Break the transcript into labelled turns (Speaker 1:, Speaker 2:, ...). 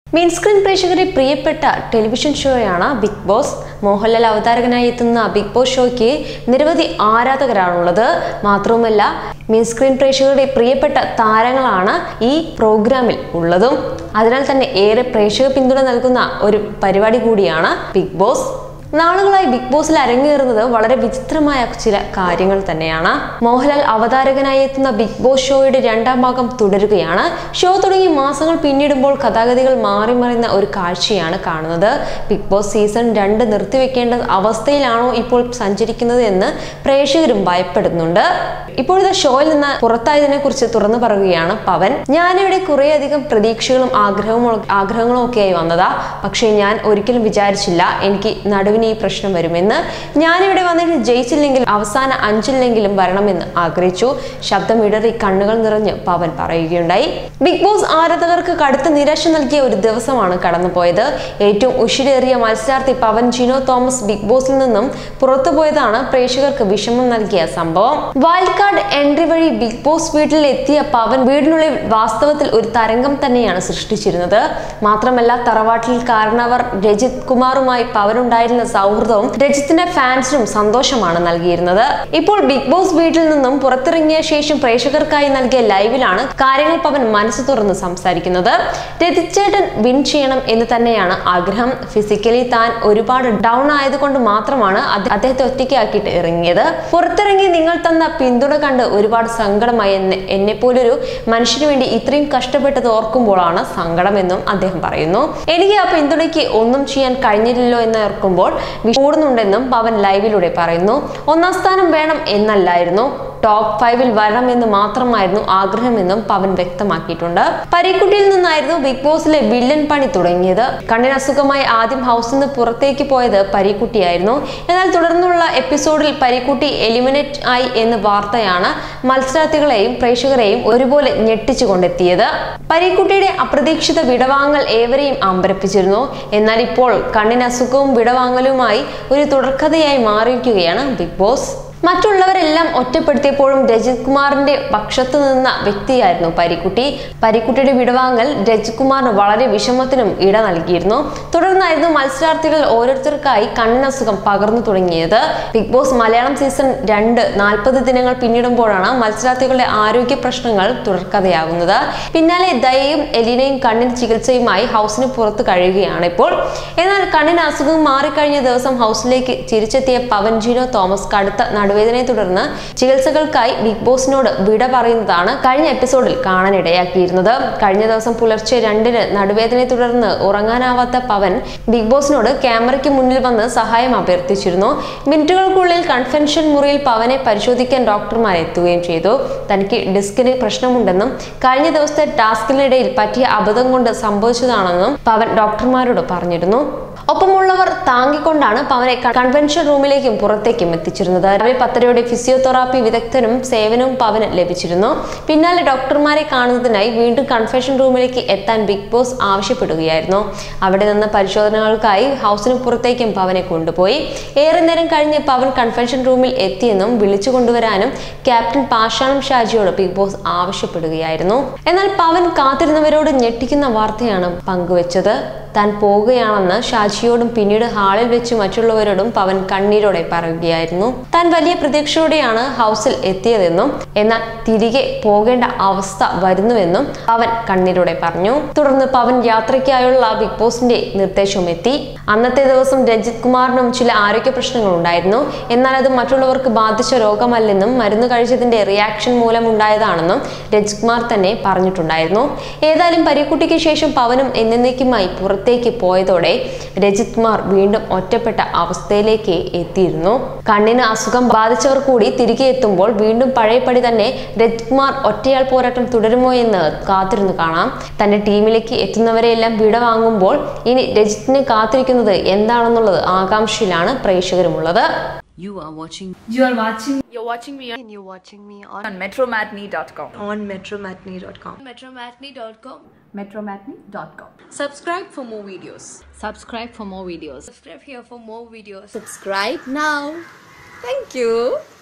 Speaker 1: Main screen പ്രേക്ഷകരെ പ്രിയപ്പെട്ട television ഷോയാണ് ബിഗ് ബോസ് മോഹൻലാൽ അവതാരകനായി എത്തുന്ന ബിഗ് ബോസ് ഷോയ്ക്ക് നിരവധി ആരാധകരാണുള്ളത് മാത്രവുമല്ല മെയിൻ സ്ക്രീൻ പ്രേക്ഷകരുടെ പ്രിയപ്പെട്ട താരങ്ങളാണ് ഈ പ്രോഗ്രാമിൽ ഉള്ളതും അതിനാൽ തന്നെ ഏറെ പ്രേക്ഷക പിന്തുണ നൽകുന്ന ഒരു പരിപാടി കൂടിയാണ് ബിഗ് ബോസ് നാളുകളായി ബിഗ് ബോസിൽ അരങ്ങേറുന്നത് വളരെ വിചിത്രമായ ചില കാര്യങ്ങൾ തന്നെയാണ് മോഹൻലാൽ അവതാരകനായി എത്തുന്ന ബിഗ് ബോസ് ഷോയുടെ രണ്ടാം ഭാഗം തുടരുകയാണ് ഷോ തുടങ്ങി മാസങ്ങൾ പിന്നിടുമ്പോൾ കഥാഗതികൾ മാറി മറിയുന്ന ഒരു കാഴ്ചയാണ് കാണുന്നത് ബിഗ് ബോസ് സീസൺ രണ്ട് നിർത്തിവെക്കേണ്ട അവസ്ഥയിലാണോ ഇപ്പോൾ സഞ്ചരിക്കുന്നത് എന്ന് പ്രേക്ഷകരും ഭയപ്പെടുന്നുണ്ട് ഇപ്പോഴത്തെ ഷോയിൽ നിന്ന് പുറത്തായതിനെ കുറിച്ച് തുറന്നു പറയുകയാണ് പവൻ ഞാനിവിടെ കുറേയധികം പ്രതീക്ഷകളും ആഗ്രഹങ്ങളും ആഗ്രഹങ്ങളും ഒക്കെയായി വന്നതാ പക്ഷേ ഞാൻ ഒരിക്കലും വിചാരിച്ചില്ല എനിക്ക് നടുവിന് ഈ പ്രശ്നം വരുമെന്ന് ഞാനിവിടെ വന്നിട്ട് ജയിച്ചില്ലെങ്കിൽ അവസാന അഞ്ചിലെങ്കിലും വരണമെന്ന് ആഗ്രഹിച്ചു ശബ്ദം ഇടറി കണ്ണുകൾ നിറഞ്ഞ് പവൻ പറയുകയുണ്ടായി ബിഗ് ബോസ് ആരാധകർക്ക് കടുത്ത നിരാശ നൽകിയ ഒരു ദിവസമാണ് കടന്നുപോയത് ഏറ്റവും ഉഷിരേറിയ മത്സരാർത്ഥി പവൻ ജിനോ തോമസ് ബിഗ് ബോസിൽ നിന്നും പുറത്തുപോയതാണ് പ്രേക്ഷകർക്ക് വിഷമം നൽകിയ സംഭവം വൈൽഡ് കാർഡ് എൻട്രി വഴി ബിഗ് ബോസ് വീട്ടിൽ എത്തിയ പവൻ വീടിനുള്ളിൽ വാസ്തവത്തിൽ ഒരു തരംഗം തന്നെയാണ് സൃഷ്ടിച്ചിരുന്നത് മാത്രമല്ല തറവാട്ടിൽ കാരണവർ രജിത് കുമാറുമായി പവനുണ്ടായിരുന്ന സൗഹൃദവും രജിത്തിന്റെ ഫാൻസിനും സന്തോഷമാണ് നൽകിയിരുന്നത് ഇപ്പോൾ ബിഗ് ബോസ് വീട്ടിൽ നിന്നും പുറത്തിറങ്ങിയ ശേഷം പ്രേക്ഷകർക്കായി നൽകിയ ലൈവിലാണ് കാര്യങ്ങൾ പവൻ മനസ്സ് തുറന്ന് സംസാരിക്കുന്നത് രജിത് ചേട്ടൻ വിൻ ചെയ്യണം എന്ന് തന്നെയാണ് ആഗ്രഹം ഫിസിക്കലി താൻ ഒരുപാട് ഡൗൺ ആയതുകൊണ്ട് മാത്രമാണ് അത് അദ്ദേഹത്തെ ഒറ്റയ്ക്കാക്കിയിട്ട് ഇറങ്ങിയത് പുറത്തിറങ്ങി നിങ്ങൾ തന്ന പിന്തുണ കണ്ട് ഒരുപാട് സങ്കടമായി എന്നെ എന്നെ പോലൊരു മനുഷ്യന് വേണ്ടി ഇത്രയും കഷ്ടപ്പെട്ടത് ഓർക്കുമ്പോഴാണ് സങ്കടമെന്നും അദ്ദേഹം പറയുന്നു എനിക്ക് ആ പിന്തുണയ്ക്ക് ഒന്നും ചെയ്യാൻ കഴിഞ്ഞില്ലല്ലോ എന്ന് ഓർക്കുമ്പോൾ കൂടുന്നുണ്ടെന്നും പവൻ ലൈവിലൂടെ പറയുന്നു ഒന്നാം സ്ഥാനം വേണം എന്നല്ലായിരുന്നു ടോപ്പ് ഫൈവിൽ വരണമെന്ന് മാത്രമായിരുന്നു ആഗ്രഹമെന്നും പവൻ വ്യക്തമാക്കിയിട്ടുണ്ട് പരീക്കുട്ടിയിൽ നിന്നായിരുന്നു ബിഗ് ബോസിലെ വില്ലൻ പണി തുടങ്ങിയത് കണ്ണിന് അസുഖമായി ആദ്യം ഹൗസിൽ നിന്ന് പുറത്തേക്ക് പോയത് പരീക്കുട്ടിയായിരുന്നു എന്നാൽ തുടർന്നുള്ള എപ്പിസോഡിൽ പരീക്കുട്ടി എലിമിനേറ്റ് ആയി എന്ന വാർത്തയാണ് മത്സരാർത്ഥികളെയും പ്രേക്ഷകരെയും ഒരുപോലെ ഞെട്ടിച്ചു കൊണ്ടെത്തിയത് പരീക്കുട്ടിയുടെ അപ്രതീക്ഷിത വിടവാങ്ങൽ ഏവരെയും അമ്പരപ്പിച്ചിരുന്നു എന്നാൽ ഇപ്പോൾ കണ്ണിന് അസുഖവും വിടവാങ്ങലുമായി ഒരു തുടർക്കഥയായി മാറിയിരിക്കുകയാണ് ബിഗ് ബോസ് മറ്റുള്ളവരെല്ലാം ഒറ്റപ്പെടുത്തിയപ്പോഴും രജിത് കുമാറിന്റെ പക്ഷത്തു നിന്ന വ്യക്തിയായിരുന്നു പരിക്കുട്ടി പരിക്കുട്ടിയുടെ വിടവാങ്ങൽ രജിത് കുമാറിന് വളരെ വിഷമത്തിനും ഇട നൽകിയിരുന്നു തുടർന്നായിരുന്നു മത്സരാർത്ഥികൾ ഓരോരുത്തർക്കായി കണ്ണസുഖം പകർന്നു തുടങ്ങിയത് ബിഗ് ബോസ് മലയാളം സീസൺ രണ്ട് നാൽപ്പത് ദിനങ്ങൾ പിന്നിടുമ്പോഴാണ് മത്സരാർത്ഥികളുടെ ആരോഗ്യ പ്രശ്നങ്ങൾ തുടർക്കഥയാകുന്നത് പിന്നാലെ ദയയും എലിനയും കണ്ണിന് ചികിത്സയുമായി ഹൗസിന് പുറത്ത് കഴിയുകയാണ് ഇപ്പോൾ എന്നാൽ കണ്ണിന് അസുഖം മാറിക്കഴിഞ്ഞ ദിവസം ഹൗസിലേക്ക് തിരിച്ചെത്തിയ പവൻ ജിനോ തോമസ് കടുത്ത നടുവേദനയെ തുടർന്ന് ചികിത്സകൾക്കായി ബിഗ് ബോസിനോട് വിട പറയുന്നതാണ് കഴിഞ്ഞ എപ്പിസോഡിൽ കാണാനിടയാക്കിയിരുന്നത് കഴിഞ്ഞ ദിവസം പുലർച്ചെ രണ്ടിന് നടുവേദനയെ തുടർന്ന് ഉറങ്ങാനാവാത്ത പവൻ ബിഗ് ബോസിനോട് ക്യാമറയ്ക്ക് മുന്നിൽ വന്ന് സഹായം അഭ്യർത്ഥിച്ചിരുന്നു മിനിറ്റുകൾക്കുള്ളിൽ കൺവെൻഷൻ മുറിയിൽ പവനെ പരിശോധിക്കാൻ ഡോക്ടർമാർ എത്തുകയും ചെയ്തു തനിക്ക് ഡിസ്കിന് പ്രശ്നമുണ്ടെന്നും കഴിഞ്ഞ ദിവസത്തെ ടാസ്കിനിടയിൽ പറ്റിയ അബദ്ധം കൊണ്ട് സംഭവിച്ചതാണെന്നും പവൻ ഡോക്ടർമാരോട് പറഞ്ഞിരുന്നു ഒപ്പമുള്ളവർ താങ്ങിക്കൊണ്ടാണ് പവനെ കൺവെൻഷൻ റൂമിലേക്കും പുറത്തേക്കും എത്തിച്ചിരുന്നത് രാവിലെ പത്തരയോടെ ഫിസിയോതെറാപ്പി വിദഗ്ധനും സേവനവും പവന് ലഭിച്ചിരുന്നു പിന്നാലെ ഡോക്ടർമാരെ കാണുന്നതിനായി വീണ്ടും കൺവെൻഷൻ റൂമിലേക്ക് എത്താൻ ബിഗ് ബോസ് ആവശ്യപ്പെടുകയായിരുന്നു അവിടെ നിന്ന് പരിശോധനകൾക്കായി ഹൗസിന് പുറത്തേക്കും പവനെ കൊണ്ടുപോയി ഏറെ നേരം കഴിഞ്ഞ് പവൻ കൺവെൻഷൻ റൂമിൽ എത്തിയെന്നും വിളിച്ചു കൊണ്ടുവരാനും ക്യാപ്റ്റൻ പാഷാണം ഷാജിയോട് ബിഗ് ബോസ് ആവശ്യപ്പെടുകയായിരുന്നു എന്നാൽ പവൻ കാത്തിരുന്നവരോട് ഞെട്ടിക്കുന്ന വാർത്തയാണ് പങ്കുവച്ചത് താൻ പോവുകയാണെന്ന് ഷാജിയോടും പിന്നീട് ഹാളിൽ വെച്ച് മറ്റുള്ളവരോടും പവൻ കണ്ണീരോടെ പറയുകയായിരുന്നു താൻ വലിയ പ്രതീക്ഷയോടെയാണ് ഹൗസിൽ എത്തിയതെന്നും എന്നാൽ തിരികെ പോകേണ്ട അവസ്ഥ വരുന്നുവെന്നും പവൻ കണ്ണീരോടെ പറഞ്ഞു തുടർന്ന് പവൻ യാത്രയ്ക്കായുള്ള ബിഗ് ബോസിന്റെ നിർദ്ദേശവും എത്തി അന്നത്തെ ദിവസം രഞ്ജിത് കുമാറിനും ചില ആരോഗ്യ പ്രശ്നങ്ങൾ ഉണ്ടായിരുന്നു എന്നാൽ അത് മറ്റുള്ളവർക്ക് ബാധിച്ച രോഗമല്ലെന്നും മരുന്ന് കഴിച്ചതിന്റെ റിയാക്ഷൻ മൂലമുണ്ടായതാണെന്നും രഞ്ജിത് കുമാർ തന്നെ പറഞ്ഞിട്ടുണ്ടായിരുന്നു ഏതായാലും പരിക്കുട്ടിക്ക് ശേഷം പവനും എന്നേക്കുമായി പുറത്തേക്ക് പോയതോടെ രജിത് കുമാർ വീണ്ടും ഒറ്റപ്പെട്ട അവസ്ഥയിലേക്ക് എത്തിയിരുന്നു കണ്ണിന് അസുഖം ബാധിച്ചവർ കൂടി തിരികെ എത്തുമ്പോൾ വീണ്ടും പഴയപടി തന്നെ രജിത് കുമാർ ഒറ്റയാൾ പോരാട്ടം തുടരുമോ എന്ന് കാത്തിരുന്നു കാണാം തന്റെ ടീമിലേക്ക് എത്തുന്നവരെയെല്ലാം വിട വാങ്ങുമ്പോൾ ഇനി രജിത്തിന് കാത്തിരിക്കുന്നത് എന്താണെന്നുള്ളത് ആകാംക്ഷയിലാണ് പ്രേക്ഷകരുമുള്ളത്
Speaker 2: You are watching
Speaker 3: You are watching
Speaker 4: You're watching me and you're watching me on
Speaker 2: on metromatney.com.
Speaker 4: on metromatney.com.
Speaker 3: metromatney.com.
Speaker 2: Metromatney.com.
Speaker 4: Subscribe for more videos.
Speaker 2: Subscribe for more videos.
Speaker 3: Subscribe here for more videos.
Speaker 4: Subscribe now. Thank you.